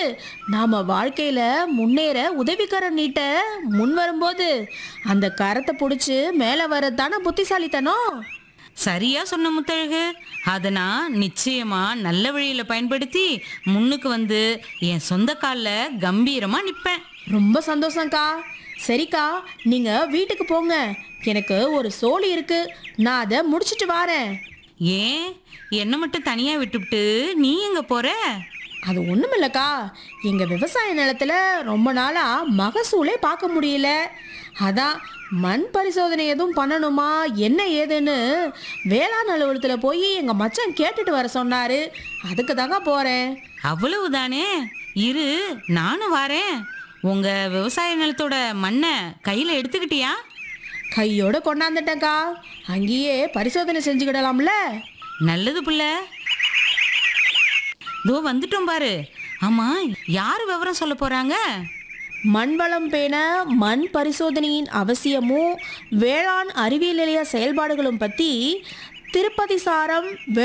நாம வாழ்க்கையில முன்னேற உதவிக்கரம் நீட்ட முன் வரும்போது அந்த கரத்தை பிடிச்சி மேலே வரதானே புத்திசாலித்தனம் சரியா சொன்ன முத்தழகு அதை நான் நிச்சயமா நல்ல வழியில பயன்படுத்தி முன்னுக்கு வந்து என் சொந்த கால்ல கம்பீரமா நிப்பேன் ரொம்ப சந்தோஷம்க்கா சரிக்கா நீங்க வீட்டுக்கு போங்க எனக்கு ஒரு சோலி இருக்கு நான் அதை முடிச்சிட்டு வாரேன் ஏன் என்ன மட்டும் தனியா விட்டுவிட்டு நீ எங்க போற அது ஒண்ணுமில்லக்கா எங்க விவசாய நிலத்துல ரொம்ப நாளா மகசூலே பார்க்க முடியல அதான் மண் பரிசோதனை எதுவும் பண்ணணுமா என்ன ஏதுன்னு வேளாண் அலுவலகத்தில் போய் எங்க மச்சான் கேட்டுட்டு வர சொன்னாரு அதுக்கு தாங்க போறேன் அவ்வளவுதானே இரு நானும் வாரேன் உங்க விவசாய நிலத்தோட மண்ணை கையில எடுத்துக்கிட்டியா கையோட கொண்டாந்துட்டேன்க்கா அங்கேயே பரிசோதனை செஞ்சுக்கிடலாம்ல நல்லது புள்ள இதோ வந்துட்டோம் பாரு ஆமா யாரு விவரம் சொல்ல போறாங்க மண் வளம் பேண மண் பரிசோதனையின் அவசியமும் வேளாண் அறிவியல் நிலைய செயல்பாடுகளும் பற்றி திருப்பதி சாரம்